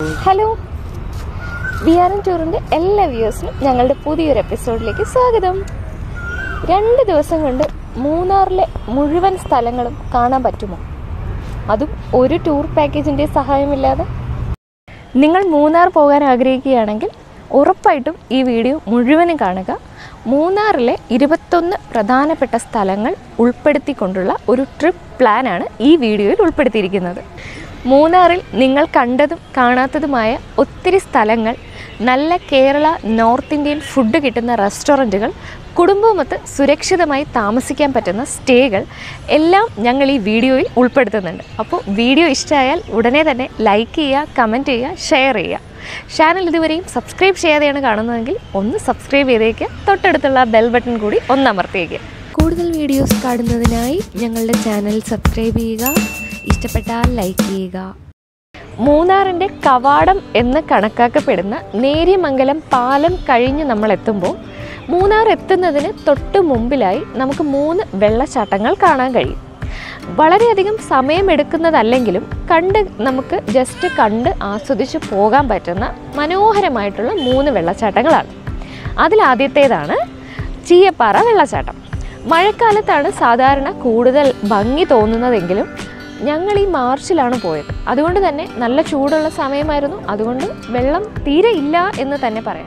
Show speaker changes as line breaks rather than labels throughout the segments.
hello B R N ടൂറിൻ്റെ എല്ലാ വ്യൂവേഴ്സിനും ഞങ്ങളുടെ പുതിയൊരു എപ്പിസോഡിലേക്ക് സ്വാഗതം രണ്ട് ദിവസം കൊണ്ട് മൂന്നാറിലെ മുഴുവൻ സ്ഥലങ്ങളും കാണാൻ പറ്റുമോ അതും ഒരു ടൂർ പാക്കേജിൻ്റെ സഹായമില്ലാതെ നിങ്ങൾ മൂന്നാർ പോകാൻ ആഗ്രഹിക്കുകയാണെങ്കിൽ ഉറപ്പായിട്ടും ഈ വീഡിയോ മുഴുവനും കാണുക മൂന്നാറിലെ ഇരുപത്തൊന്ന് പ്രധാനപ്പെട്ട സ്ഥലങ്ങൾ ഉൾപ്പെടുത്തിക്കൊണ്ടുള്ള ഒരു ട്രിപ്പ് പ്ലാനാണ് ഈ വീഡിയോയിൽ ഉൾപ്പെടുത്തിയിരിക്കുന്നത് മൂന്നാറിൽ നിങ്ങൾ കണ്ടതും കാണാത്തതുമായ ഒത്തിരി സ്ഥലങ്ങൾ നല്ല കേരള നോർത്ത് ഇന്ത്യൻ ഫുഡ് കിട്ടുന്ന റെസ്റ്റോറൻറ്റുകൾ കുടുംബമൊത്ത് സുരക്ഷിതമായി താമസിക്കാൻ പറ്റുന്ന സ്റ്റേകൾ എല്ലാം ഞങ്ങൾ ഈ വീഡിയോയിൽ ഉൾപ്പെടുത്തുന്നുണ്ട് അപ്പോൾ വീഡിയോ ഇഷ്ടമായാൽ ഉടനെ തന്നെ ലൈക്ക് ചെയ്യുക കമൻറ്റ് ചെയ്യുക ഷെയർ ചെയ്യുക ചാനൽ ഇതുവരെയും സബ്സ്ക്രൈബ് ചെയ്യാതെയാണ് കാണുന്നതെങ്കിൽ ഒന്ന് സബ്സ്ക്രൈബ് ചെയ്തേക്കുക തൊട്ടടുത്തുള്ള ബെൽ ബട്ടൺ കൂടി ഒന്ന് അമർത്തിയേക്കുക കൂടുതൽ വീഡിയോസ് കാണുന്നതിനായി ഞങ്ങളുടെ ചാനൽ സബ്സ്ക്രൈബ് ചെയ്യുക ഇഷ്ടപ്പെട്ടാൽ ലൈക്ക് ചെയ്യുക മൂന്നാറിൻ്റെ കവാടം എന്ന് കണക്കാക്കപ്പെടുന്ന നേര്യമംഗലം പാലം കഴിഞ്ഞ് നമ്മൾ എത്തുമ്പോൾ മൂന്നാർ എത്തുന്നതിന് തൊട്ട് മുമ്പിലായി നമുക്ക് മൂന്ന് വെള്ളച്ചാട്ടങ്ങൾ കാണാൻ കഴിയും വളരെയധികം സമയമെടുക്കുന്നതല്ലെങ്കിലും കണ്ട് നമുക്ക് ജസ്റ്റ് കണ്ട് ആസ്വദിച്ച് പോകാൻ പറ്റുന്ന മനോഹരമായിട്ടുള്ള മൂന്ന് വെള്ളച്ചാട്ടങ്ങളാണ് അതിലാദ്യത്തേതാണ് ചീയപ്പാറ വെള്ളച്ചാട്ടം മഴക്കാലത്താണ് സാധാരണ കൂടുതൽ ഭംഗി തോന്നുന്നതെങ്കിലും ഞങ്ങൾ ഈ മാർച്ചിലാണ് പോയത് അതുകൊണ്ട് തന്നെ നല്ല ചൂടുള്ള സമയമായിരുന്നു അതുകൊണ്ട് വെള്ളം തീരെ ഇല്ല എന്ന് തന്നെ പറയാം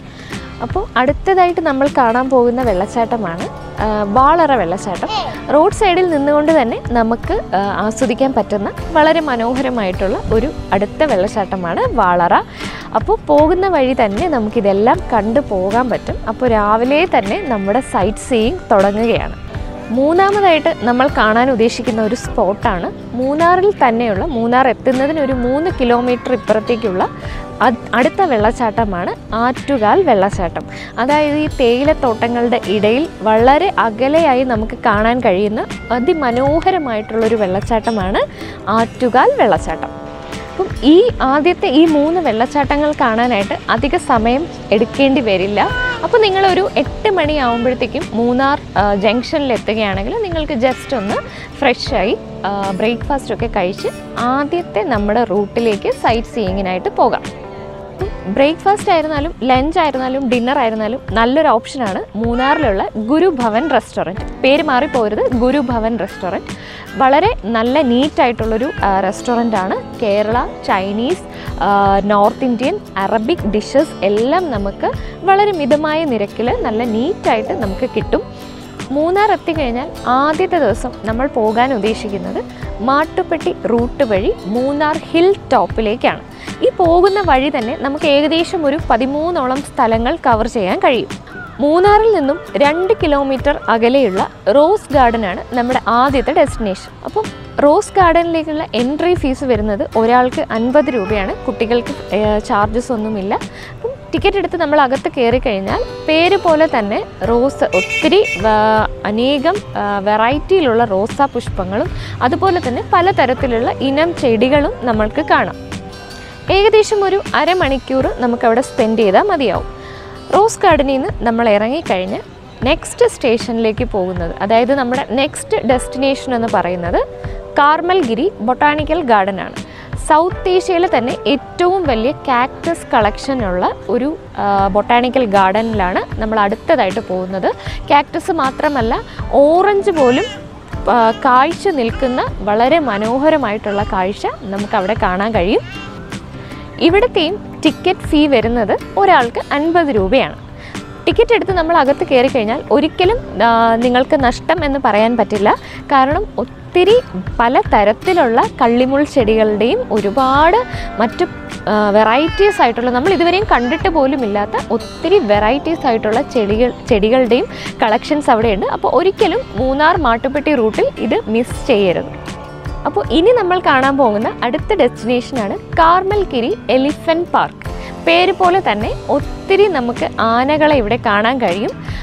അപ്പോൾ അടുത്തതായിട്ട് നമ്മൾ കാണാൻ പോകുന്ന വെള്ളച്ചാട്ടമാണ് ആ, വാളറ വെള്ളച്ചാട്ടം റോഡ് സൈഡിൽ നിന്നുകൊണ്ട് തന്നെ നമുക്ക് ആ, ആസ്വദിക്കാൻ പറ്റുന്ന വളരെ മനോഹരമായിട്ടുള്ള ഒരു അടുത്ത വെള്ളച്ചാട്ടമാണ് വാളറ അപ്പോൾ പോകുന്ന വഴി തന്നെ നമുക്കിതെല്ലാം കണ്ടു പോകാൻ പറ്റും അപ്പോൾ രാവിലെ തന്നെ നമ്മുടെ സൈറ്റ് സീയിങ് തുടങ്ങുകയാണ് മൂന്നാമതായിട്ട് നമ്മൾ കാണാൻ ഉദ്ദേശിക്കുന്ന ഒരു സ്പോട്ടാണ് മൂന്നാറിൽ തന്നെയുള്ള മൂന്നാർ എത്തുന്നതിന് ഒരു മൂന്ന് കിലോമീറ്റർ ഇപ്പുറത്തേക്കുള്ള അത് അടുത്ത വെള്ളച്ചാട്ടമാണ് ആറ്റുകാൽ വെള്ളച്ചാട്ടം അതായത് ഈ തേയിലത്തോട്ടങ്ങളുടെ ഇടയിൽ വളരെ അകലെയായി നമുക്ക് കാണാൻ കഴിയുന്ന അതിമനോഹരമായിട്ടുള്ളൊരു വെള്ളച്ചാട്ടമാണ് ആറ്റുകാൽ വെള്ളച്ചാട്ടം അപ്പം ഈ ആദ്യത്തെ ഈ മൂന്ന് വെള്ളച്ചാട്ടങ്ങൾ കാണാനായിട്ട് അധിക സമയം എടുക്കേണ്ടി വരില്ല അപ്പോൾ നിങ്ങളൊരു എട്ട് മണി ആകുമ്പോഴത്തേക്കും മൂന്നാർ ആ, ജംഗ്ഷനിൽ എത്തുകയാണെങ്കിൽ നിങ്ങൾക്ക് ജസ്റ്റ് ഒന്ന് ഫ്രഷായി ബ്രേക്ക്ഫാസ്റ്റ് ഒക്കെ കഴിച്ച് ആദ്യത്തെ നമ്മുടെ റൂട്ടിലേക്ക് സൈറ്റ് സീയിങ്ങിനായിട്ട് പോകാം ബ്രേക്ക്ഫാസ്റ്റ് ആയിരുന്നാലും ലഞ്ച് ആയിരുന്നാലും ഡിന്നർ ആയിരുന്നാലും നല്ലൊരു ഓപ്ഷനാണ് മൂന്നാറിലുള്ള ഗുരുഭവൻ റെസ്റ്റോറൻറ്റ് പേര് മാറിപ്പോരുത് ഗുരുഭവൻ റെസ്റ്റോറൻറ്റ് വളരെ നല്ല നീറ്റായിട്ടുള്ളൊരു റെസ്റ്റോറൻ്റ് ആണ് കേരള ചൈനീസ് ആ, നോർത്ത് ഇന്ത്യൻ അറബിക് ഡിഷസ് എല്ലാം നമുക്ക് വളരെ മിതമായ നിരക്കിൽ നല്ല നീറ്റായിട്ട് നമുക്ക് കിട്ടും മൂന്നാർ എത്തിക്കഴിഞ്ഞാൽ ആദ്യത്തെ ദിവസം നമ്മൾ പോകാൻ ഉദ്ദേശിക്കുന്നത് മാട്ടുപ്പെട്ടി റൂട്ട് വഴി മൂന്നാർ ഹിൽ ടോപ്പിലേക്കാണ് ഈ പോകുന്ന വഴി തന്നെ നമുക്ക് ഏകദേശം ഒരു പതിമൂന്നോളം സ്ഥലങ്ങൾ കവർ ചെയ്യാൻ കഴിയും മൂന്നാറിൽ നിന്നും രണ്ട് കിലോമീറ്റർ അകലെയുള്ള റോസ് ഗാർഡനാണ് നമ്മുടെ ആദ്യത്തെ ഡെസ്റ്റിനേഷൻ അപ്പം റോസ് ഗാർഡനിലേക്കുള്ള എൻട്രി ഫീസ് വരുന്നത് ഒരാൾക്ക് അൻപത് രൂപയാണ് കുട്ടികൾക്ക് ചാർജസ് ഒന്നുമില്ല അപ്പം ടിക്കറ്റ് എടുത്ത് നമ്മൾ അകത്ത് കയറി കഴിഞ്ഞാൽ പേര് പോലെ തന്നെ റോസ് ഒത്തിരി വ- അനേകം ആ, വെറൈറ്റിയിലുള്ള റോസാ പുഷ്പങ്ങളും അതുപോലെ തന്നെ പലതരത്തിലുള്ള ഇനം ചെടികളും നമ്മൾക്ക് കാണാം ഏകദേശം ഒരു അരമണിക്കൂർ നമുക്കവിടെ സ്പെൻഡ് ചെയ്താൽ മതിയാവും റോസ് ഗാർഡനിൽ നിന്ന് നമ്മൾ ഇറങ്ങിക്കഴിഞ്ഞ് നെക്സ്റ്റ് സ്റ്റേഷനിലേക്ക് പോകുന്നത് അതായത് നമ്മുടെ നെക്സ്റ്റ് ഡെസ്റ്റിനേഷൻ എന്ന് പറയുന്നത് കാർമൽഗിരി ബൊട്ടാണിക്കൽ ഗാർഡൻ ആണ് സൗത്ത് ഏഷ്യയിലെ തന്നെ ഏറ്റവും വലിയ കാക്ടസ് കളക്ഷനുള്ള ഒരു ബൊട്ടാണിക്കൽ ഗാർഡനിലാണ് നമ്മൾ അടുത്തതായിട്ട് പോകുന്നത് കാക്ടസ് മാത്രമല്ല ഓറഞ്ച് പോലും ആ, കാഴ്ച നിൽക്കുന്ന വളരെ മനോഹരമായിട്ടുള്ള കാഴ്ച നമുക്കവിടെ കാണാൻ കഴിയും ഇവിടുത്തെയും ടിക്കറ്റ് ഫീ വരുന്നത് ഒരാൾക്ക് അൻപത് രൂപയാണ് ടിക്കറ്റ് എടുത്ത് നമ്മൾ അകത്ത് കയറി കഴിഞ്ഞാൽ ഒരിക്കലും ആ, നിങ്ങൾക്ക് നഷ്ടം എന്ന് പറയാൻ പറ്റില്ല കാരണം ഒത്തിരി പല തരത്തിലുള്ള കള്ളിമുൾ ചെടികളുടെയും ഒരുപാട് മറ്റു വെറൈറ്റീസ് ആയിട്ടുള്ള നമ്മൾ ഇതുവരെയും കണ്ടിട്ട് പോലും ഇല്ലാത്ത ഒത്തിരി വെറൈറ്റീസ് ആയിട്ടുള്ള ചെടികൾ ചെടികളുടെയും കളക്ഷൻസ് അവിടെയുണ്ട് അപ്പോൾ ഒരിക്കലും മൂന്നാർ മാട്ടുപ്പെട്ടി റൂട്ടിൽ ഇത് മിസ് ചെയ്യരുത് അപ്പോൾ ഇനി നമ്മൾ കാണാൻ പോകുന്ന അടുത്ത ഡെസ്റ്റിനേഷനാണ് കാർമൽകിരി എലിഫൻറ്റ് പാർക്ക് പേര് പോലെ തന്നെ ഒത്തിരി നമുക്ക് ആനകളെ ഇവിടെ കാണാൻ കഴിയും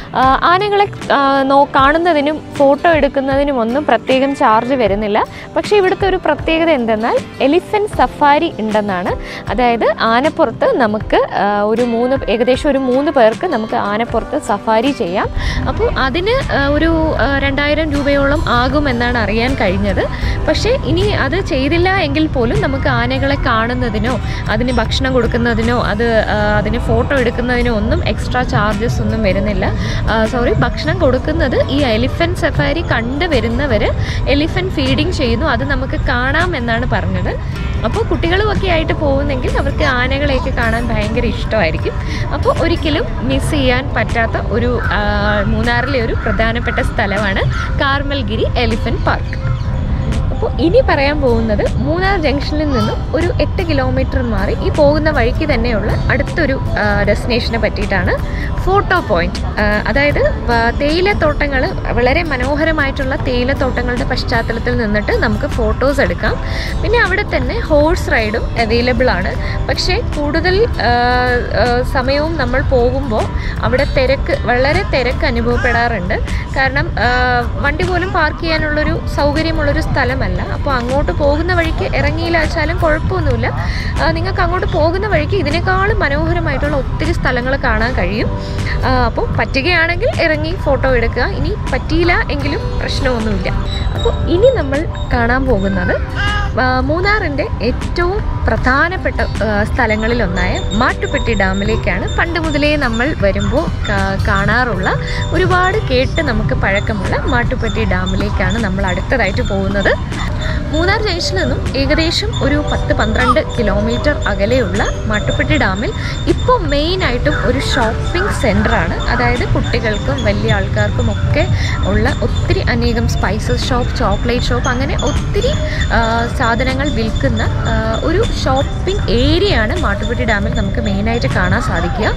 ആ, ആനകളെ ആ, നോ കാണുന്നതിനും ഫോട്ടോ എടുക്കുന്നതിനും ഒന്നും പ്രത്യേകം ചാർജ് വരുന്നില്ല പക്ഷേ ഇവിടുത്തെ ഒരു പ്രത്യേകത എന്തെന്നാൽ എലിഫൻറ്റ് സഫാരി ഉണ്ടെന്നാണ് അതായത് ആനപ്പുറത്ത് നമുക്ക് ആ, ഒരു മൂന്ന് ഏകദേശം ഒരു മൂന്ന് പേർക്ക് നമുക്ക് ആനപ്പുറത്ത് സഫാരി ചെയ്യാം അപ്പോൾ അതിന് ആ, ഒരു ആ, രണ്ടായിരം രൂപയോളം ആകുമെന്നാണ് അറിയാൻ കഴിഞ്ഞത് പക്ഷേ ഇനി അത് ചെയ്തില്ല എങ്കിൽ പോലും നമുക്ക് ആനകളെ കാണുന്നതിനോ അതിന് ഭക്ഷണം കൊടുക്കുന്നതിനോ അത് ആ, അതിന് ഫോട്ടോ എടുക്കുന്നതിനോ ഒന്നും എക്സ്ട്രാ ചാർജസ് ഒന്നും വരുന്നില്ല സോറി ഭക്ഷണം കൊടുക്കുന്നത് ഈ എലിഫൻറ്റ് സഫാരി കണ്ടു വരുന്നവർ എലിഫൻറ്റ് ഫീഡിങ് ചെയ്യുന്നു അത് നമുക്ക് കാണാം എന്നാണ് പറഞ്ഞത് അപ്പോൾ കുട്ടികളുമൊക്കെ ആയിട്ട് പോകുന്നെങ്കിൽ അവർക്ക് ആനകളെയൊക്കെ കാണാൻ ഭയങ്കര ഇഷ്ടമായിരിക്കും അപ്പോൾ ഒരിക്കലും മിസ് ചെയ്യാൻ പറ്റാത്ത ഒരു ആ, മൂന്നാറിലെ ഒരു പ്രധാനപ്പെട്ട സ്ഥലമാണ് കാർമൽഗിരി എലിഫൻറ്റ് പാർക്ക് അപ്പോൾ ഇനി പറയാൻ പോകുന്നത് മൂന്നാർ ജംഗ്ഷനിൽ നിന്നും ഒരു എട്ട് കിലോമീറ്റർ മാറി ഈ പോകുന്ന വഴിക്ക് തന്നെയുള്ള അടുത്തൊരു ഡെസ്റ്റിനേഷനെ പറ്റിയിട്ടാണ് ഫോട്ടോ പോയിന്റ് അതായത് വ- തേയിലത്തോട്ടങ്ങൾ വളരെ മനോഹരമായിട്ടുള്ള തേയിലത്തോട്ടങ്ങളുടെ പശ്ചാത്തലത്തിൽ നിന്നിട്ട് നമുക്ക് ഫോട്ടോസ് എടുക്കാം പിന്നെ അവിടെ തന്നെ ഹോഴ്സ് റൈഡും അവൈലബിൾ ആണ് പക്ഷേ കൂടുതൽ ആ, ആ, സമയവും നമ്മൾ പോകുമ്പോൾ അവിടെ തിരക്ക് വളരെ തിരക്ക് അനുഭവപ്പെടാറുണ്ട് കാരണം ആ, വണ്ടി പോലും പാർക്ക് ചെയ്യാനുള്ളൊരു സൗകര്യമുള്ളൊരു സ്ഥലമല്ല അപ്പോൾ അങ്ങോട്ട് പോകുന്ന വഴിക്ക് ഇറങ്ങിയില്ല വെച്ചാലും കുഴപ്പമൊന്നുമില്ല ആ, നിങ്ങൾക്ക് അങ്ങോട്ട് പോകുന്ന വഴിക്ക് ഇതിനേക്കാളും മനോഹരമായിട്ടുള്ള ഒത്തിരി സ്ഥലങ്ങൾ കാണാൻ കഴിയും ആ, അപ്പോൾ പറ്റുകയാണെങ്കിൽ ഇറങ്ങി ഫോട്ടോ എടുക്കുക ഇനി പറ്റിയില്ല എങ്കിലും പ്രശ്നമൊന്നുമില്ല അപ്പോൾ ഇനി നമ്മൾ കാണാൻ പോകുന്നത് ആ, മൂന്നാറിൻ്റെ ഏറ്റവും പ്രധാനപ്പെട്ട ആ, സ്ഥലങ്ങളിലൊന്നായ മാട്ടുപ്പെട്ടി ഡാമിലേക്കാണ് പണ്ട് മുതലേ നമ്മൾ വരുമ്പോൾ കാ- കാണാറുള്ള ഒരുപാട് കേട്ട് നമുക്ക് പഴക്കമുള്ള മാട്ടുപ്പെട്ടി ഡാമിലേക്കാണ് നമ്മൾ അടുത്തതായിട്ട് പോകുന്നത് മൂന്നാർ ജംഗ്ഷനിൽ നിന്നും ഏകദേശം ഒരു പത്ത് പന്ത്രണ്ട് കിലോമീറ്റർ അകലെയുള്ള മാട്ടുപ്പെട്ടി ഡാമിൽ ഇപ്പോൾ മെയിനായിട്ടും ഒരു ഷോപ്പിംഗ് സെൻ്ററാണ് അതായത് കുട്ടികൾക്കും വലിയ ആൾക്കാർക്കും ഒക്കെ ഉള്ള ഒത്തിരി അനേകം സ്പൈസസ് ഷോപ്പ് ചോക്ലേറ്റ് ഷോപ്പ് അങ്ങനെ ഒത്തിരി ആ, സാധനങ്ങൾ വിൽക്കുന്ന ആ, ഒരു ഷോപ്പിംഗ് ഏരിയയാണ് മാട്ടുപ്പെട്ടി ഡാമിൽ നമുക്ക് മെയിനായിട്ട് കാണാൻ സാധിക്കുക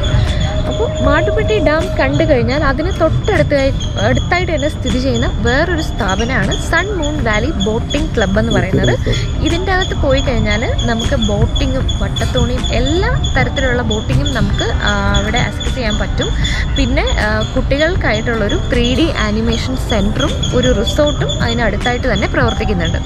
അപ്പോൾ മാട്ടുപ്പെട്ടി ഡാം കണ്ടു കഴിഞ്ഞാൽ അതിന് തൊട്ടടുത്തായി അടുത്തായിട്ട് തന്നെ സ്ഥിതി ചെയ്യുന്ന വേറൊരു സ്ഥാപനമാണ് Sun Moon Valley boating club എന്ന് പറയുന്നത് ഇതിൻ്റെ അകത്ത് പോയി കഴിഞ്ഞാൽ നമുക്ക് ബോട്ടിങ്ങും വട്ടത്തോണിയും എല്ലാ തരത്തിലുള്ള ബോട്ടിങ്ങും നമുക്ക് ആ, അവിടെ അക്സസ് ചെയ്യാൻ പറ്റും പിന്നെ ആ, കുട്ടികൾക്കായിട്ടുള്ളൊരു ത്രീ ഡി ആനിമേഷൻ സെൻറ്ററും ഒരു റിസോർട്ടും അതിനടുത്തായിട്ട് തന്നെ പ്രവർത്തിക്കുന്നുണ്ട്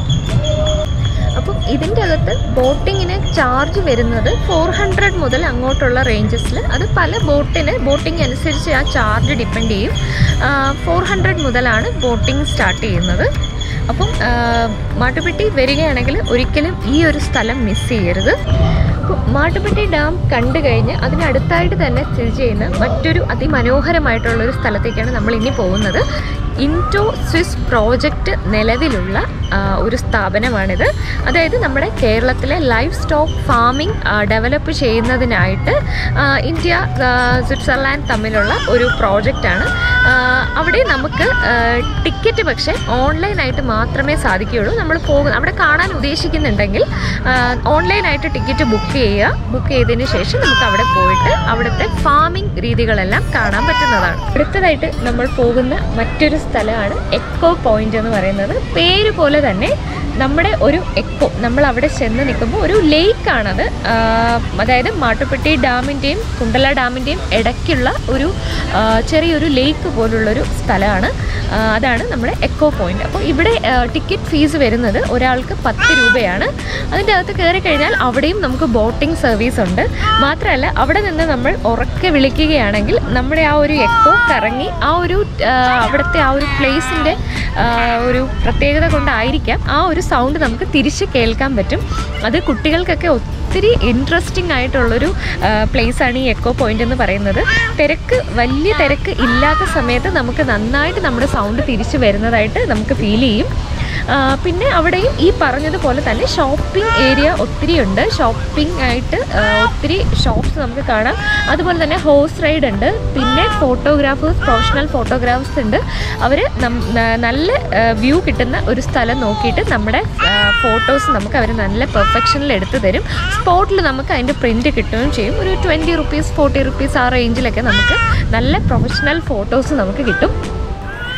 അപ്പം ഇതിൻ്റെ അകത്ത് ബോട്ടിങ്ങിന് ചാർജ് വരുന്നത് ഫോർ ഹൺഡ്രഡ് മുതൽ അങ്ങോട്ടുള്ള റേഞ്ചസിൽ അത് പല ബോട്ടിന് ബോട്ടിംഗ് അനുസരിച്ച് ആ ചാർജ് ഡിപ്പെൻഡ് ചെയ്യും ഫോർ ഹൺഡ്രഡ് മുതലാണ് ബോട്ടിംഗ് സ്റ്റാർട്ട് ചെയ്യുന്നത് അപ്പം ആ, മാട്ടുപ്പെട്ടി വരികയാണെങ്കിൽ ഒരിക്കലും ഈ ഒരു സ്ഥലം മിസ് ചെയ്യരുത് അപ്പോൾ മാട്ടുപ്പെട്ടി ഡാം കണ്ടു കഴിഞ്ഞ് അതിനടുത്തായിട്ട് തന്നെ സ്ഥിതി ചെയ്യുന്ന മറ്റൊരു അതിമനോഹരമായിട്ടുള്ള ഒരു സ്ഥലത്തേക്കാണ് നമ്മൾ ഇനി പോകുന്നത് ഇൻറ്റോ സ്വിസ് പ്രോജക്റ്റ് നിലവിലുള്ള ആ, ഒരു സ്ഥാപനമാണിത് അതായത് നമ്മുടെ കേരളത്തിലെ ലൈഫ് സ്റ്റോക്ക് ഫാമിംഗ് ഡെവലപ്പ് ചെയ്യുന്നതിനായിട്ട് ആ, ഇന്ത്യ ആ, സ്വിറ്റ്സർലാൻഡ് തമ്മിലുള്ള ഒരു പ്രോജക്റ്റാണ് അവിടെ നമുക്ക് ടിക്കറ്റ് പക്ഷേ ഓൺലൈനായിട്ട് മാത്രമേ സാധിക്കുകയുള്ളൂ നമ്മൾ പോകുന്ന അവിടെ കാണാൻ ഉദ്ദേശിക്കുന്നുണ്ടെങ്കിൽ ഓൺലൈനായിട്ട് ടിക്കറ്റ് ബുക്ക് ചെയ്യുക ബുക്ക് ചെയ്തതിന് ശേഷം നമുക്ക് അവിടെ പോയിട്ട് അവിടുത്തെ ഫാമിംഗ് രീതികളെല്ലാം കാണാൻ പറ്റുന്നതാണ് അടുത്തതായിട്ട് നമ്മൾ പോകുന്ന മറ്റൊരു സ്ഥലമാണ് എക്കോ പോയിന്റ് എന്ന് പറയുന്നത് പേര് പോലെ തന്നെ നമ്മുടെ ഒരു എക്കോ നമ്മൾ അവിടെ ചെന്ന് നിൽക്കുമ്പോൾ ഒരു ലേക്കാണത് അതായത് മാട്ടുപ്പെട്ടി ഡാമിൻ്റെയും കുണ്ടല ഡാമിൻ്റെയും ഇടയ്ക്കുള്ള ഒരു ആ, ചെറിയൊരു ലേക്ക് പോലുള്ളൊരു സ്ഥലമാണ് ആ, അതാണ് നമ്മുടെ എക്കോ പോയിന്റ് അപ്പോൾ ഇവിടെ ടിക്കറ്റ് ഫീസ് വരുന്നത് ഒരാൾക്ക് പത്ത് രൂപയാണ് അതിൻ്റെ അകത്ത് കയറി കഴിഞ്ഞാൽ അവിടെയും നമുക്ക് ബോട്ടിംഗ് സർവീസ് ഉണ്ട് മാത്രമല്ല അവിടെ നിന്ന് നമ്മൾ ഉറക്കെ വിളിക്കുകയാണെങ്കിൽ നമ്മുടെ ആ ഒരു എക്കോ കറങ്ങി ആ ഒരു ആ, അവിടുത്തെ ആ ഒരു പ്ലേസിൻ്റെ ഒരു പ്രത്യേകത കൊണ്ടായിരിക്കാം ആ ഒരു സൗണ്ട് നമുക്ക് തിരിച്ച് കേൾക്കാൻ പറ്റും അത് കുട്ടികൾക്കൊക്കെ ഒത്തിരി ഇൻട്രസ്റ്റിംഗ് ആയിട്ടുള്ളൊരു പ്ലേസാണ് ഈ എക്കോ പോയിന്റ് എന്ന് പറയുന്നത് തിരക്ക് വലിയ തിരക്ക് ഇല്ലാത്ത സമയത്ത് നമുക്ക് നന്നായിട്ട് നമ്മുടെ സൗണ്ട് തിരിച്ചു വരുന്നതായിട്ട് നമുക്ക് ഫീൽ ചെയ്യും ആ, പിന്നെ അവിടെയും ഈ പറഞ്ഞതുപോലെ തന്നെ ഷോപ്പിംഗ് ഏരിയ ഒത്തിരി ഉണ്ട് ഷോപ്പിംഗ് ആയിട്ട് ആ, ഒത്തിരി ഷോപ്സ് നമുക്ക് കാണാം അതുപോലെ തന്നെ ഹോഴ്സ് റൈഡ് ഉണ്ട് പിന്നെ ഫോട്ടോഗ്രാഫേഴ്സ് പ്രൊഫഷണൽ ഫോട്ടോഗ്രാഫേഴ്സ് ഉണ്ട് അവർ നല്ല വ്യൂ കിട്ടുന്ന ഒരു സ്ഥലം നോക്കിയിട്ട് നമ്മുടെ ഫോട്ടോസ് നമുക്ക് അവർ നല്ല പെർഫെക്ഷനിൽ എടുത്തു തരും സ്പോട്ടിൽ നമുക്ക് അതിൻ്റെ പ്രിൻറ്റ് കിട്ടുകയും ചെയ്യും ഒരു ട്വൻറ്റി റുപ്പീസ് ഫോർട്ടി റുപ്പീസ് ആ റേഞ്ചിലൊക്കെ നമുക്ക് നല്ല പ്രൊഫഷണൽ ഫോട്ടോസ് നമുക്ക് കിട്ടും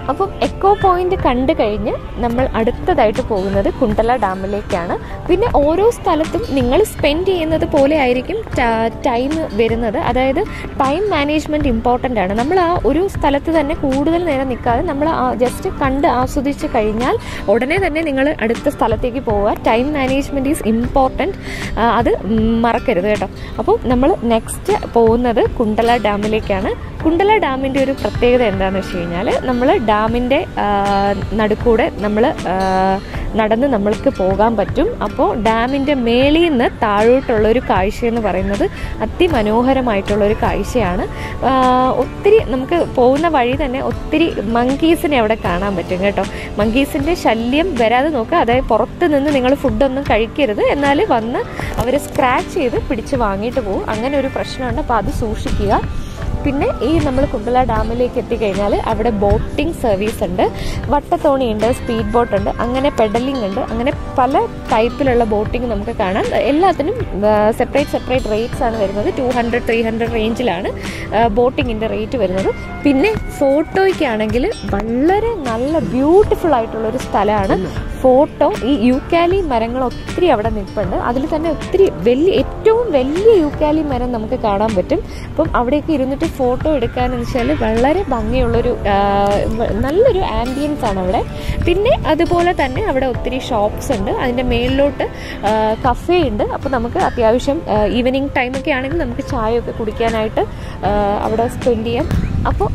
അപ്പം എക്കോ പോയിന്റ് കണ്ടു കഴിഞ്ഞ് നമ്മൾ അടുത്തതായിട്ട് പോകുന്നത് കുണ്ടല ഡാമിലേക്കാണ് പിന്നെ ഓരോ സ്ഥലത്തും നിങ്ങൾ സ്പെൻഡ് ചെയ്യുന്നത് പോലെ ആയിരിക്കും ടൈം വരുന്നത് അതായത് ടൈം മാനേജ്മെന്റ് ഇമ്പോർട്ടൻ്റ് ആണ് നമ്മൾ ആ ഒരു സ്ഥലത്ത് തന്നെ കൂടുതൽ നേരം നിൽക്കാതെ നമ്മൾ ജസ്റ്റ് കണ്ട് ആസ്വദിച്ച് കഴിഞ്ഞാൽ ഉടനെ തന്നെ നിങ്ങൾ അടുത്ത സ്ഥലത്തേക്ക് പോവുക ടൈം മാനേജ്മെന്റ് ഈസ് ഇമ്പോർട്ടൻറ്റ് അത് മറക്കരുത് കേട്ടോ അപ്പോൾ നമ്മൾ നെക്സ്റ്റ് പോകുന്നത് കുണ്ടല ഡാമിലേക്കാണ് കുണ്ടല ഡാമിൻ്റെ ഒരു പ്രത്യേകത എന്താണെന്ന് വെച്ച് കഴിഞ്ഞാൽ നമ്മൾ ഡാമിൻ്റെ നടുക്കൂടെ നമ്മൾ നടന്ന് നമ്മൾക്ക് പോകാൻ പറ്റും അപ്പോൾ ഡാമിൻ്റെ മേളിൽ നിന്ന് താഴോട്ടുള്ള ഒരു കാഴ്ച എന്ന് പറയുന്നത് അതിമനോഹരമായിട്ടുള്ള ഒരു കാഴ്ചയാണ് ആ, ഒത്തിരി നമുക്ക് പോകുന്ന വഴി തന്നെ ഒത്തിരി മങ്കീസിനെ അവിടെ കാണാൻ പറ്റും കേട്ടോ മങ്കീസിൻ്റെ ശല്യം വരാതെ നോക്കുക അതായത് പുറത്ത് നിന്ന് നിങ്ങൾ ഫുഡൊന്നും കഴിക്കരുത് എന്നാൽ വന്ന് അവർ സ്ക്രാച്ച് ചെയ്ത് പിടിച്ച് വാങ്ങിയിട്ട് പോകും അങ്ങനെ ഒരു പ്രശ്നമുണ്ട് അപ്പോൾ അത് സൂക്ഷിക്കുക പിന്നെ ഈ നമ്മൾ കുണ്ടല ഡാമിലേക്ക് എത്തിക്കഴിഞ്ഞാൽ അവിടെ ബോട്ടിംഗ് സർവീസ് ഉണ്ട് വട്ടത്തോണി ഉണ്ട് സ്പീഡ് ബോട്ട് ഉണ്ട് അങ്ങനെ പെഡലിംഗ് ഉണ്ട് അങ്ങനെ പല ടൈപ്പിലുള്ള ബോട്ടിംഗ് നമുക്ക് കാണാം എല്ലാത്തിനും സെപ്പറേറ്റ് സെപ്പറേറ്റ് റേറ്റ്സ് ആണ് വരുന്നത് ടു ഹൺഡ്രഡ് ത്രീ ഹൺഡ്രഡ് റേഞ്ചിലാണ് ബോട്ടിങ്ങിൻ്റെ റേറ്റ് വരുന്നത് പിന്നെ ഫോട്ടോയ്ക്കാണെങ്കിൽ വളരെ നല്ല ബ്യൂട്ടിഫുൾ ആയിട്ടുള്ള ഒരു സ്ഥലമാണ് ഫോട്ടോ ഈ യൂക്കാലി മരങ്ങൾ ഒത്തിരി അവിടെ നിൽപ്പുണ്ട് അതിൽ തന്നെ ഒത്തിരി വലിയ ഏറ്റവും വലിയ യൂക്കാലി മരം നമുക്ക് കാണാൻ പറ്റും അപ്പം അവിടെയൊക്കെ ഇരുന്നിട്ട് ഫോട്ടോ എടുക്കാന്ന് വെച്ചാൽ വളരെ ഭംഗിയുള്ളൊരു ആ, വ- നല്ലൊരു ആംബിയൻസ് ആണ് അവിടെ പിന്നെ അതുപോലെ തന്നെ അവിടെ ഒത്തിരി ഷോപ്സ് ഉണ്ട് അതിൻ്റെ മേളിലോട്ട് കഫേ ഉണ്ട് അപ്പോൾ നമുക്ക് അത്യാവശ്യം ഈവനിങ് ടൈമൊക്കെ ആണെങ്കിൽ നമുക്ക് ചായയൊക്കെ കുടിക്കാനായിട്ട് ആ, അവിടെ സ്പെൻഡ് ചെയ്യാം അപ്പോൾ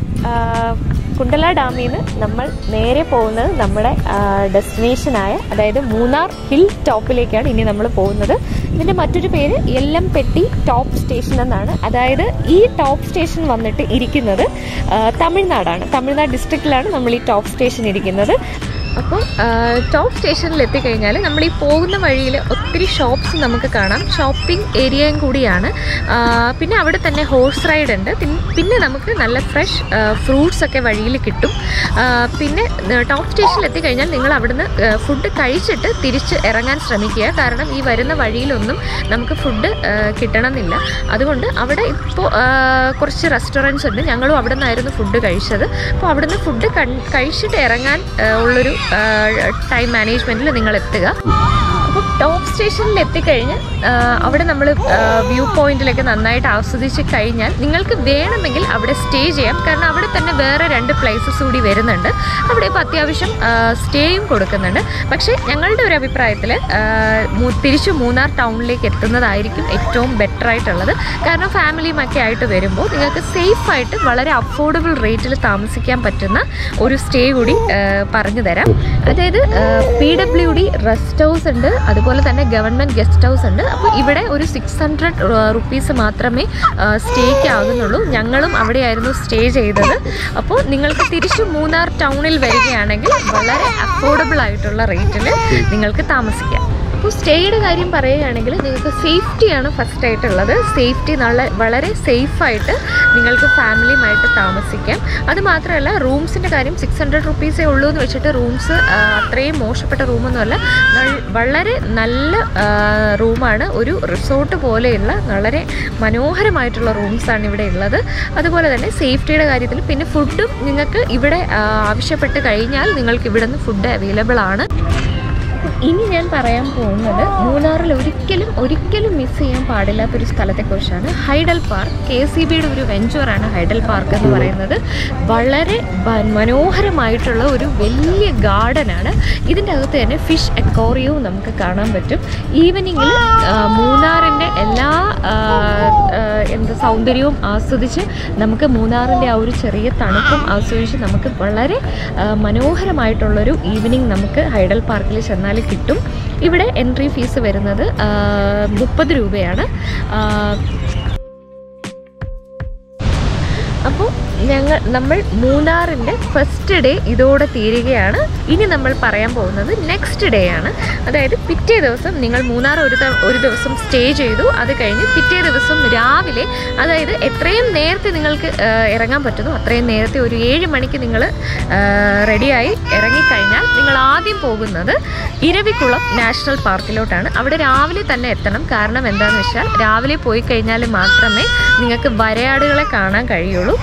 കുണ്ടല ഡാമിൽ നിന്ന് നമ്മൾ നേരെ പോകുന്നത് നമ്മുടെ ഡെസ്റ്റിനേഷനായ അതായത് മൂന്നാർ ഹിൽ ടോപ്പിലേക്കാണ് ഇനി നമ്മൾ പോകുന്നത് ഇതിൻ്റെ മറ്റൊരു പേര് എല്ലംപെട്ടി ടോപ്പ് സ്റ്റേഷൻ എന്നാണ് അതായത് ഈ ടോപ്പ് സ്റ്റേഷൻ വന്നിട്ട് ഇരിക്കുന്നത് ആ, തമിഴ്നാടാണ് തമിഴ്നാട് ഡിസ്ട്രിക്റ്റിലാണ് നമ്മൾ ഈ ടോപ്പ് സ്റ്റേഷൻ ഇരിക്കുന്നത് അപ്പോൾ ടോപ്പ് സ്റ്റേഷനിൽ എത്തിക്കഴിഞ്ഞാൽ നമ്മൾ ഈ പോകുന്ന വഴിയിൽ ഒത്തിരി ഷോപ്സ് നമുക്ക് കാണാം ഷോപ്പിംഗ് ഏരിയയും കൂടിയാണ് ആ, പിന്നെ അവിടെ തന്നെ ഹോഴ്സ് റൈഡ് ഉണ്ട് പിൻ- പിന്നെ നമുക്ക് നല്ല ഫ്രഷ് ഫ്രൂട്ട്സ് ഒക്കെ വഴിയിൽ കിട്ടും ആ, പിന്നെ ടോപ്പ് സ്റ്റേഷനിൽ എത്തിക്കഴിഞ്ഞാൽ നിങ്ങൾ അവിടുന്ന് ഫുഡ് കഴിച്ചിട്ട് തിരിച്ച് ഇറങ്ങാൻ ശ്രമിക്കുക കാരണം ഈ വരുന്ന വഴിയിലൊന്നും നമുക്ക് ഫുഡ് കിട്ടണമെന്നില്ല അതുകൊണ്ട് അവിടെ ഇപ്പോൾ കുറച്ച് റെസ്റ്റോറൻറ്റ്സ് ഉണ്ട് ഞങ്ങളും അവിടെ നിന്നായിരുന്നു ഫുഡ് കഴിച്ചത് അപ്പോൾ അവിടുന്ന് ഫുഡ് കഴിച്ചിട്ട് ഇറങ്ങാൻ ആ, ഉള്ളൊരു ടൈം മാനേജ്മെൻറ്റിൽ നിങ്ങൾ എത്തുക അപ്പോൾ ടോപ്പ് സ്റ്റേഷനിൽ എത്തിക്കഴിഞ്ഞ് ആ, അവിടെ നമ്മൾ വ്യൂ പോയിന്റിലൊക്കെ നന്നായിട്ട് ആസ്വദിച്ച് കഴിഞ്ഞാൽ നിങ്ങൾക്ക് വേണമെങ്കിൽ അവിടെ സ്റ്റേ ചെയ്യാം കാരണം അവിടെ തന്നെ വേറെ രണ്ട് പ്ലേസസ് കൂടി വരുന്നുണ്ട് അവിടെ ഇപ്പോൾ അത്യാവശ്യം സ്റ്റേയും കൊടുക്കുന്നുണ്ട് പക്ഷേ ഞങ്ങളുടെ ഒരു അഭിപ്രായത്തിൽ തിരിച്ചു മൂന്നാർ ടൗണിലേക്ക് എത്തുന്നതായിരിക്കും ഏറ്റവും ബെറ്റർ ആയിട്ടുള്ളത് കാരണം ഫാമിലിയും ഒക്കെ ആയിട്ട് വരുമ്പോൾ നിങ്ങൾക്ക് സേഫ് ആയിട്ട് വളരെ അഫോർഡബിൾ റേറ്റിൽ താമസിക്കാൻ പറ്റുന്ന ഒരു സ്റ്റേ കൂടി ആ, പറഞ്ഞു തരാം അതായത് P W D rest house ഉണ്ട് അതുപോലെ തന്നെ ഗവൺമെൻറ് ഗസ്റ്റ് ഹൗസ് ഉണ്ട് അപ്പോൾ ഇവിടെ ഒരു സിക്സ് ഹൺഡ്രഡ് റുപ്പീസ് മാത്രമേ സ്റ്റേക്ക് ആകുന്നുള്ളൂ ഞങ്ങളും അവിടെയായിരുന്നു സ്റ്റേ ചെയ്തത് അപ്പോൾ നിങ്ങൾക്ക് തിരിച്ചു മൂന്നാർ ടൗണിൽ വരികയാണെങ്കിൽ വളരെ അഫോർഡബിൾ ആയിട്ടുള്ള റേറ്റിൽ നിങ്ങൾക്ക് താമസിക്കാം അപ്പോൾ സ്റ്റേയുടെ കാര്യം പറയുകയാണെങ്കിൽ നിങ്ങൾക്ക് സേഫ്റ്റിയാണ് ഫസ്റ്റ് ആയിട്ടുള്ളത് സേഫ്റ്റി നല്ല വളരെ സേഫായിട്ട് നിങ്ങൾക്ക് ഫാമിലിയുമായിട്ട് താമസിക്കാം അത് മാത്രമല്ല റൂംസിൻ്റെ കാര്യം സിക്സ് ഹൺഡ്രഡ് റുപ്പീസേ ഉള്ളൂ എന്ന് വെച്ചിട്ട് റൂംസ് അത്രയും മോശപ്പെട്ട റൂമൊന്നുമല്ല നൽ- വളരെ നല്ല റൂമാണ് ഒരു റിസോർട്ട് പോലെയുള്ള വളരെ മനോഹരമായിട്ടുള്ള റൂംസാണ് ഇവിടെ ഉള്ളത് അതുപോലെ തന്നെ സേഫ്റ്റിയുടെ കാര്യത്തിൽ പിന്നെ ഫുഡും നിങ്ങൾക്ക് ഇവിടെ ആ, ആവശ്യപ്പെട്ട് കഴിഞ്ഞാൽ നിങ്ങൾക്ക് ഇവിടെ നിന്ന് ഫുഡ് അവൈലബിൾ ആണ് ഇനി ഞാൻ പറയാൻ പോകുന്നത് മൂന്നാറിൽ ഒരിക്കലും ഒരിക്കലും മിസ് ചെയ്യാൻ പാടില്ലാത്തൊരു സ്ഥലത്തെക്കുറിച്ചാണ് ഹൈഡൽ പാർക്ക് കെ സി ബിയുടെ ഒരു വെഞ്ചറാണ് ഹൈഡൽ പാർക്ക് എന്ന് പറയുന്നത് വളരെ ബ- മനോഹരമായിട്ടുള്ള ഒരു വലിയ ഗാർഡനാണ് ഇതിൻ്റെ അകത്ത് തന്നെ ഫിഷ് എക്കോറിയവും നമുക്ക് കാണാൻ പറ്റും ഈവനിങ്ങിൽ മൂന്നാറിൻ്റെ എല്ലാ ആ, ആ, എന്താ സൗന്ദര്യവും ആസ്വദിച്ച് നമുക്ക് മൂന്നാറിൻ്റെ ആ ഒരു ചെറിയ തണുപ്പും ആസ്വദിച്ച് നമുക്ക് വളരെ ആ, മനോഹരമായിട്ടുള്ളൊരു ഈവനിങ് നമുക്ക് ഹൈഡൽ പാർക്കിൽ ചെന്നാൽ കിട്ടും ഇവിടെ എൻട്രി ഫീസ് വരുന്നത് മുപ്പത് രൂപയാണ് ആ, അപ്പോൾ ഞങ്ങൾ നമ്മൾ മൂന്നാറിൻ്റെ ഫസ്റ്റ് ഡേ ഇതോടെ തീരുകയാണ് ഇനി നമ്മൾ പറയാൻ പോകുന്നത് നെക്സ്റ്റ് ഡേ ആണ് അതായത് പിറ്റേ ദിവസം നിങ്ങൾ മൂന്നാർ ഒരു ത- ഒരു ദിവസം സ്റ്റേ ചെയ്തു അത് കഴിഞ്ഞ് പിറ്റേ ദിവസം രാവിലെ അതായത് എത്രയും നേരത്തെ നിങ്ങൾക്ക് ആ, ഇറങ്ങാൻ പറ്റുന്നു അത്രയും നേരത്തെ ഒരു ഏഴ് മണിക്ക് നിങ്ങൾ റെഡിയായി ഇറങ്ങിക്കഴിഞ്ഞാൽ നിങ്ങൾ ആദ്യം പോകുന്നത് ഇരവിക്കുളം നാഷണൽ പാർക്കിലോട്ടാണ് അവിടെ രാവിലെ തന്നെ എത്തണം കാരണം എന്താണെന്ന് വെച്ചാൽ രാവിലെ പോയി കഴിഞ്ഞാൽ മാത്രമേ നിങ്ങൾക്ക് വരയാടുകളെ കാണാൻ കഴിയുള്ളൂ ഇരവിക്കുളം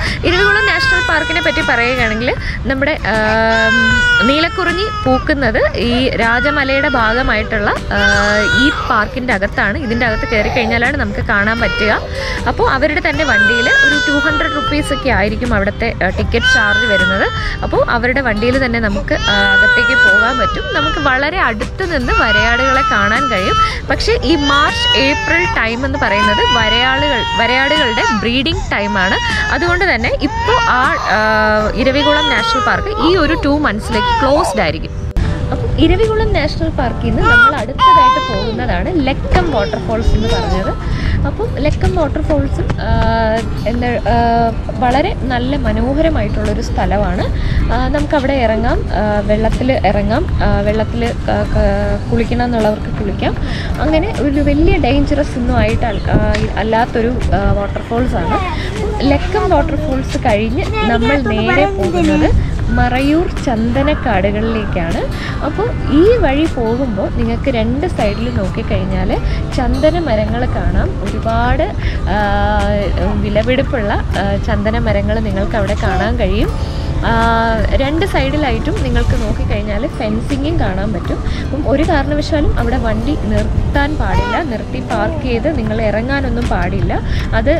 ഇരവികുളം നാഷണൽ പാർക്കിനെ പറ്റി പറയുകയാണെങ്കിൽ നമ്മുടെ ആം, നീലക്കുറിഞ്ഞി പൂക്കുന്നത് ഈ രാജമലയുടെ ഭാഗമായിട്ടുള്ള ആ, ഈ പാർക്കിൻ്റെ അകത്താണ് ഇതിൻ്റെ അകത്ത് കയറി കഴിഞ്ഞാലാണ് നമുക്ക് കാണാൻ പറ്റുക അപ്പോൾ അവരുടെ തന്നെ വണ്ടിയിൽ ഒരു ടു ഹൺഡ്രഡ് റുപ്പീസ് ഒക്കെ ആയിരിക്കും അവിടുത്തെ ടിക്കറ്റ് ചാർജ് വരുന്നത് അപ്പോൾ അവരുടെ വണ്ടിയിൽ തന്നെ നമുക്ക് ആ, അകത്തേക്ക് പോകാൻ പറ്റും നമുക്ക് വളരെ അടുത്ത് നിന്ന് വരയാടുകളെ കാണാൻ കഴിയും പക്ഷേ ഈ മാർച്ച് ഏപ്രിൽ ടൈം എന്ന് പറയുന്നത് വരയാളുകൾ വരയാടുകളുടെ ബ്രീഡിംഗ് ടൈമാണ് അതുകൊണ്ട് തന്നെ ഇപ്പോൾ ആ ആ, ഇരവികുളം നാഷണൽ പാർക്ക് ഈ ഒരു ടു മന്ത്സിലേക്ക് ക്ലോസ്ഡ് ആയിരിക്കും അപ്പം ഇരവികുളം നാഷണൽ പാർക്കിൽ നിന്ന് നമ്മൾ അടുത്തതായിട്ട് പോകുന്നതാണ് ലക്കം വാട്ടർഫോൾസ് എന്ന് പറഞ്ഞത് അപ്പം ലക്കം വാട്ടർഫോൾസും എന്താ ആ, വളരെ നല്ല മനോഹരമായിട്ടുള്ളൊരു സ്ഥലമാണ് ആ, നമുക്കവിടെ ഇറങ്ങാം വെള്ളത്തിൽ ഇറങ്ങാം വെള്ളത്തിൽ കുളിക്കണം എന്നുള്ളവർക്ക് കുളിക്കാം അങ്ങനെ ഒരു വലിയ ഡേഞ്ചറസ് ഒന്നും ആയിട്ട് അൽ- ആ, അല്ലാത്തൊരു വാട്ടർഫോൾസ് ആണ് ലക്കം വാട്ടർഫോൾസ് കഴിഞ്ഞ് നമ്മൾ നേരെ പോകുന്നത് മറയൂർ ചന്ദനക്കാടുകളിലേക്കാണ് അപ്പോൾ ഈ വഴി പോകുമ്പോൾ നിങ്ങൾക്ക് രണ്ട് സൈഡിൽ നോക്കിക്കഴിഞ്ഞാൽ ചന്ദന മരങ്ങൾ കാണാം ഒരുപാട് ആ, വിലപിടിപ്പുള്ള ആ, ചന്ദന മരങ്ങൾ നിങ്ങൾക്ക് അവിടെ കാണാൻ കഴിയും ആ, രണ്ട് സൈഡിലായിട്ടും നിങ്ങൾക്ക് നോക്കിക്കഴിഞ്ഞാൽ ഫെൻസിങ്ങും കാണാൻ പറ്റും അപ്പം ഒരു കാരണവശാലും അവിടെ വണ്ടി നിർത്താൻ പാടില്ല നിർത്തി പാർക്ക് ചെയ്ത് നിങ്ങൾ ഇറങ്ങാനൊന്നും പാടില്ല അത്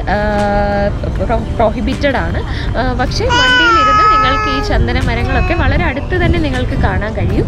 പ്രൊഹിബിറ്റഡ് ആണ് ആ, പക്ഷേ വണ്ടിയിലിരുന്ന് നിങ്ങൾക്ക് ഈ ചന്ദന മരങ്ങളൊക്കെ വളരെ അടുത്ത് തന്നെ നിങ്ങൾക്ക് കാണാൻ കഴിയും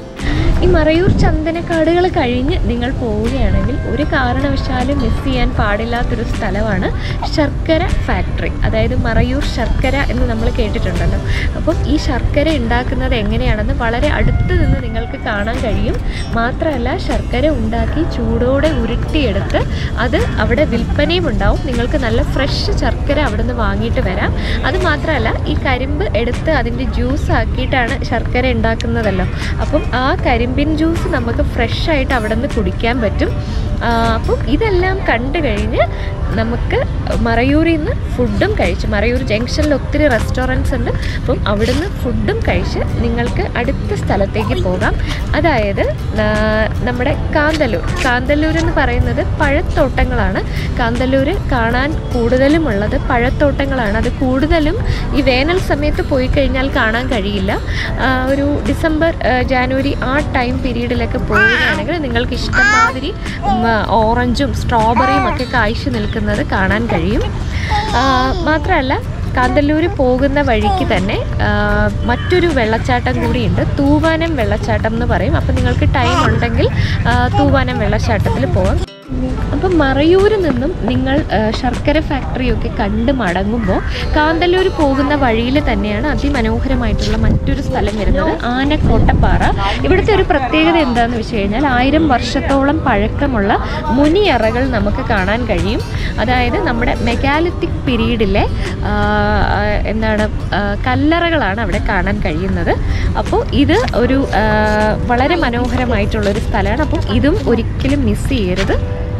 ഈ മറയൂർ ചന്ദനക്കാടുകൾ കഴിഞ്ഞ് നിങ്ങൾ പോവുകയാണെങ്കിൽ ഒരു കാരണവശാലും മിസ് ചെയ്യാൻ പാടില്ലാത്തൊരു സ്ഥലമാണ് ശർക്കര ഫാക്ടറി അതായത് മറയൂർ ശർക്കര എന്ന് നമ്മൾ കേട്ടിട്ടുണ്ടല്ലോ അപ്പം ഈ ശർക്കര ഉണ്ടാക്കുന്നത് എങ്ങനെയാണെന്ന് വളരെ അടുത്ത് നിന്ന് നിങ്ങൾക്ക് കാണാൻ കഴിയും മാത്രമല്ല ശർക്കര ഉണ്ടാക്കി ചൂടോടെ ഉരുട്ടിയെടുത്ത് അത് അവിടെ വിൽപ്പനയും ഉണ്ടാവും നിങ്ങൾക്ക് നല്ല ഫ്രഷ് ശർക്കര അവിടെ നിന്ന് വാങ്ങിയിട്ട് വരാം അത് മാത്രമല്ല ഈ കരിമ്പ് എടുത്ത് അതിൻ്റെ ജ്യൂസ് ആക്കിയിട്ടാണ് ശർക്കര ഉണ്ടാക്കുന്നതല്ലോ അപ്പം ആ കരിമ്പിൻ ജ്യൂസ് നമുക്ക് ഫ്രഷ് ആയിട്ട് അവിടെ നിന്ന് കുടിക്കാൻ പറ്റും ആ, അപ്പം ഇതെല്ലാം കണ്ടു കഴിഞ്ഞ് നമുക്ക് മറയൂരിൽ നിന്ന് ഫുഡും കഴിച്ച് മറയൂർ ജംഗ്ഷനിൽ ഒത്തിരി റെസ്റ്റോറൻറ്റ്സ് ഉണ്ട് അപ്പം അവിടുന്ന് ഫുഡും കഴിച്ച് നിങ്ങൾക്ക് അടുത്ത സ്ഥലത്തേക്ക് പോകാം അതായത് ആ, നമ്മുടെ കാന്തല്ലൂർ കാന്തല്ലൂർ എന്ന് പറയുന്നത് പഴത്തോട്ടങ്ങളാണ് കാന്തല്ലൂർ കാണാൻ കൂടുതലുമുള്ളത് പഴത്തോട്ടങ്ങളാണ് അത് കൂടുതലും ഈ വേനൽ സമയത്ത് പോയി കഴിഞ്ഞാൽ കാണാൻ കഴിയില്ല ആ, ഒരു ഡിസംബർ ആ, ജാനുവരി ആ ടൈം പീരീഡിലൊക്കെ പോവുകയാണെങ്കിൽ നിങ്ങൾക്ക് ഇഷ്ടംമാതിരി ഉം, ഓറഞ്ചും സ്ട്രോബെറിയും ഒക്കെ കായ്ച്ചു നിൽക്കുന്നത് കാണാൻ കഴിയും ആ, മാത്രമല്ല കാന്തല്ലൂർ പോകുന്ന വഴിക്ക് തന്നെ ആ, മറ്റൊരു വെള്ളച്ചാട്ടം കൂടിയുണ്ട് തൂവാനം വെള്ളച്ചാട്ടം എന്ന് പറയും അപ്പം നിങ്ങൾക്ക് ടൈം ഉണ്ടെങ്കിൽ ആ, തൂവാനം വെള്ളച്ചാട്ടത്തിൽ പോകാം അപ്പം മറയൂരിൽ നിന്നും നിങ്ങൾ ആ, ശർക്കര ഫാക്ടറിയൊക്കെ കണ്ട് മടങ്ങുമ്പോൾ കാന്തല്ലൂർ പോകുന്ന വഴിയിൽ തന്നെയാണ് അതിമനോഹരമായിട്ടുള്ള മറ്റൊരു സ്ഥലം വരുന്നത് ആനക്കോട്ടപ്പാറ ഇവിടുത്തെ ഒരു പ്രത്യേകത എന്താണെന്ന് വെച്ച് കഴിഞ്ഞാൽ ആയിരം വർഷത്തോളം പഴക്കമുള്ള മുനിയറകൾ നമുക്ക് കാണാൻ കഴിയും അതായത് നമ്മുടെ മെഗാലിത്തിക് പീരീഡിലെ ആ, ആ, എന്താണ് ആ, കല്ലറകളാണ് അവിടെ കാണാൻ കഴിയുന്നത് അപ്പോൾ ഇത് ഒരു ആ, വളരെ മനോഹരമായിട്ടുള്ളൊരു സ്ഥലമാണ് അപ്പോൾ ഇതും ഒരിക്കലും മിസ് ചെയ്യരുത്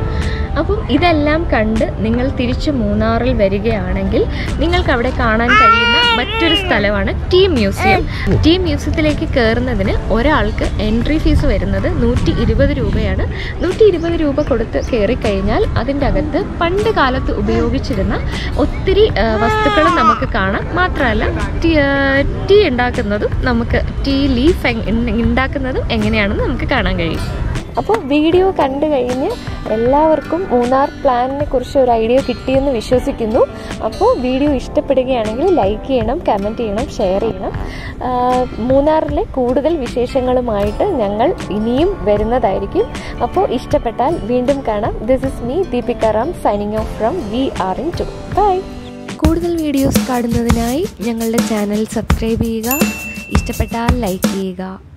അപ്പം ഇതെല്ലാം കണ്ട് നിങ്ങൾ തിരിച്ച് മൂന്നാറിൽ വരികയാണെങ്കിൽ നിങ്ങൾക്ക് അവിടെ കാണാൻ കഴിയുന്ന മറ്റൊരു സ്ഥലമാണ് ടീ മ്യൂസിയം ടീ മ്യൂസിയത്തിലേക്ക് കയറുന്നതിന് ഒരാൾക്ക് എൻട്രി ഫീസ് വരുന്നത് നൂറ്റി ഇരുപത് രൂപയാണ് നൂറ്റി ഇരുപത് രൂപ കൊടുത്ത് കയറി കഴിഞ്ഞാൽ അതിൻ്റെ അകത്ത് പണ്ട് കാലത്ത് ഉപയോഗിച്ചിരുന്ന ഒത്തിരി വസ്തുക്കൾ നമുക്ക് കാണാം മാത്രമല്ല ടീ ആ, ടീ ഉണ്ടാക്കുന്നതും നമുക്ക് ടീ ലീഫ് ഉണ്ടാക്കുന്നതും എങ്ങനെയാണെന്ന് നമുക്ക് കാണാൻ കഴിയും അപ്പോൾ വീഡിയോ കണ്ടു കഴിഞ്ഞ് എല്ലാവർക്കും മൂന്നാർ പ്ലാനിനെ കുറിച്ച് ഒരു ഐഡിയ കിട്ടിയെന്ന് വിശ്വസിക്കുന്നു അപ്പോൾ വീഡിയോ ഇഷ്ടപ്പെടുകയാണെങ്കിൽ ലൈക്ക് ചെയ്യണം കമൻറ്റ് ചെയ്യണം ഷെയർ ചെയ്യണം ആ, മൂന്നാറിലെ കൂടുതൽ വിശേഷങ്ങളുമായിട്ട് ഞങ്ങൾ ഇനിയും വരുന്നതായിരിക്കും അപ്പോൾ ഇഷ്ടപ്പെട്ടാൽ വീണ്ടും കാണാം this is me Deepika Ram signing off from V R N tour bye കൂടുതൽ വീഡിയോസ് കാണുന്നതിനായി ഞങ്ങളുടെ ചാനൽ സബ്സ്ക്രൈബ് ചെയ്യുക ഇഷ്ടപ്പെട്ടാൽ ലൈക്ക് ചെയ്യുക